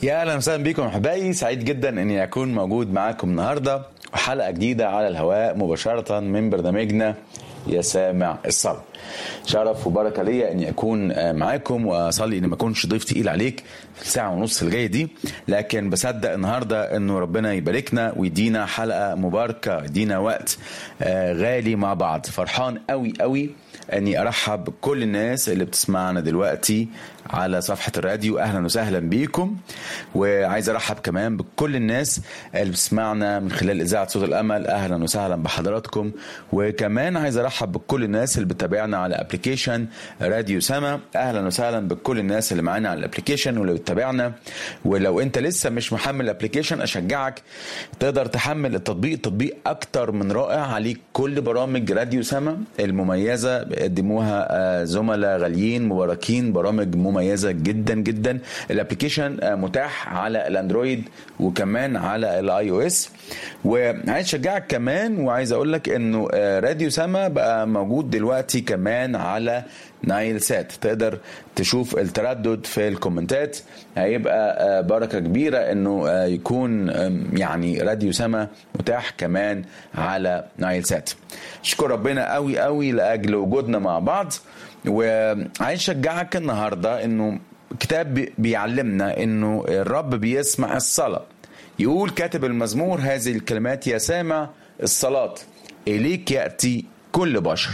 يا اهلا وسهلا بكم احبائي سعيد جدا اني اكون موجود معاكم النهارده وحلقه جديده على الهواء مباشره من برنامجنا يا سامع الصلاة شرف وبركه ليا اني اكون معاكم واصلي اني ما اكونش ضيف تقيل عليك في الساعه ونص الجايه دي لكن بصدق النهارده انه ربنا يباركنا ويدينا حلقه مباركه يدينا وقت غالي مع بعض فرحان قوي قوي اني ارحب بكل الناس اللي بتسمعنا دلوقتي على صفحه الراديو اهلا وسهلا بيكم وعايز ارحب كمان بكل الناس اللي بتسمعنا من خلال اذاعه صوت الامل اهلا وسهلا بحضراتكم وكمان عايز ارحب بكل الناس اللي بتتابعنا على ابلكيشن راديو سما اهلا وسهلا بكل الناس اللي معانا على الابلكيشن واللي بتتابعنا ولو انت لسه مش محمل الابلكيشن اشجعك تقدر تحمل التطبيق التطبيق اكتر من رائع عليه كل برامج راديو سما المميزه بيقدموها زملاء غاليين مباركين برامج مميزه جدا جدا الابلكيشن متاح على الاندرويد وكمان على الاي او اس وعايز اشجعك كمان وعايز اقول لك انه راديو سما بقى موجود دلوقتي كمان على نايل سات تقدر تشوف التردد في الكومنتات هيبقى بركة كبيرة انه يكون يعني راديو سما متاح كمان على نايل سات اشكر ربنا قوي قوي لاجل وجودنا مع بعض وعايز اشجعك النهارده انه كتاب بيعلمنا انه الرب بيسمع الصلاه يقول كاتب المزمور هذه الكلمات يا سامع الصلاه اليك ياتي كل بشر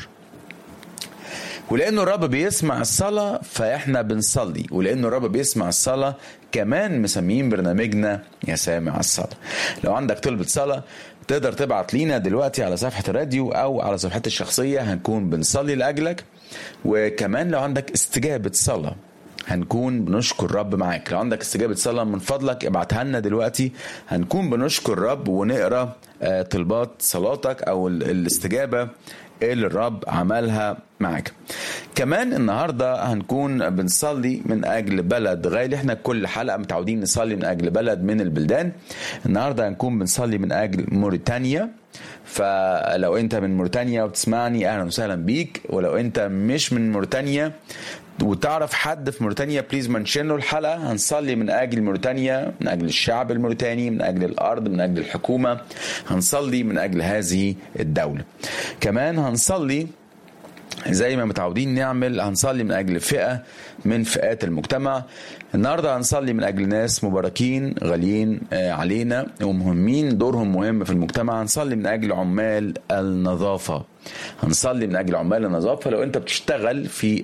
ولانه الرب بيسمع الصلاه فاحنا بنصلي ولانه الرب بيسمع الصلاه كمان مسميين برنامجنا يا سامع الصلاه لو عندك طلبه صلاه تقدر تبعت لينا دلوقتي على صفحه الراديو او على صفحتي الشخصيه هنكون بنصلي لاجلك وكمان لو عندك استجابه صلاه هنكون بنشكر الرب معاك لو عندك استجابة صلاة من فضلك ابعتها لنا دلوقتي هنكون بنشكر الرب ونقرا طلبات صلاتك او الاستجابة اللي الرب عملها معاك كمان النهارده هنكون بنصلي من اجل بلد غالي احنا كل حلقه متعودين نصلي من اجل بلد من البلدان النهارده هنكون بنصلي من اجل موريتانيا فلو انت من موريتانيا وبتسمعني اهلا وسهلا بيك ولو انت مش من موريتانيا وتعرف حد في موريتانيا بليز منشن له الحلقه هنصلي من اجل موريتانيا من اجل الشعب الموريتاني من اجل الارض من اجل الحكومه هنصلي من اجل هذه الدوله كمان هنصلي زي ما متعودين نعمل هنصلي من اجل فئه من فئات المجتمع النهارده هنصلي من اجل ناس مباركين غاليين علينا ومهمين دورهم مهم في المجتمع هنصلي من اجل عمال النظافه هنصلي من اجل عمال النظافه لو انت بتشتغل في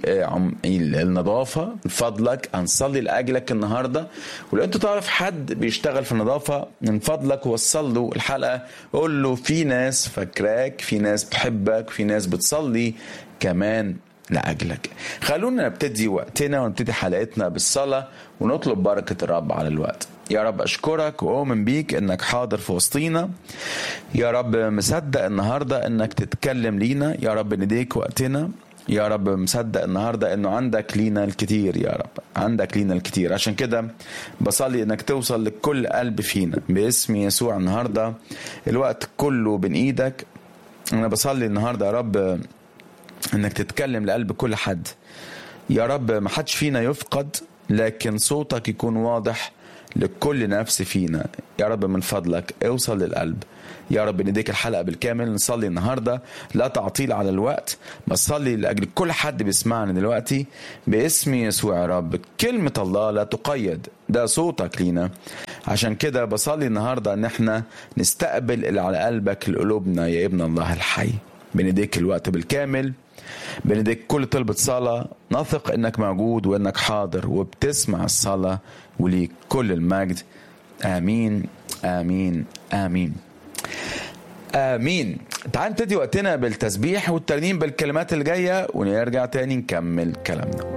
النظافه من فضلك هنصلي لاجلك النهارده ولو انت تعرف حد بيشتغل في النظافه من فضلك وصل له الحلقه قول له في ناس فاكراك في ناس بتحبك في ناس بتصلي كمان لاجلك خلونا نبتدي وقتنا ونبتدي حلقتنا بالصلاه ونطلب بركه الرب على الوقت يا رب اشكرك واؤمن بيك انك حاضر في وسطينا يا رب مصدق النهارده انك تتكلم لينا يا رب نديك وقتنا يا رب مصدق النهارده انه عندك لينا الكتير يا رب عندك لينا الكتير عشان كده بصلي انك توصل لكل قلب فينا باسم يسوع النهارده الوقت كله بين ايدك انا بصلي النهارده يا رب انك تتكلم لقلب كل حد يا رب ما حدش فينا يفقد لكن صوتك يكون واضح لكل نفس فينا يا رب من فضلك اوصل للقلب يا رب نديك الحلقه بالكامل نصلي النهارده لا تعطيل على الوقت بصلي لاجل كل حد بيسمعنا دلوقتي باسم يسوع يا رب كلمه الله لا تقيد ده صوتك لينا عشان كده بصلي النهارده ان احنا نستقبل اللي على قلبك لقلوبنا يا ابن الله الحي بنديك الوقت بالكامل بنديك كل طلبة صلاة نثق انك موجود وانك حاضر وبتسمع الصلاة وليك كل المجد امين امين امين امين تعال نبتدي وقتنا بالتسبيح والترنيم بالكلمات الجايه ونرجع تاني نكمل كلامنا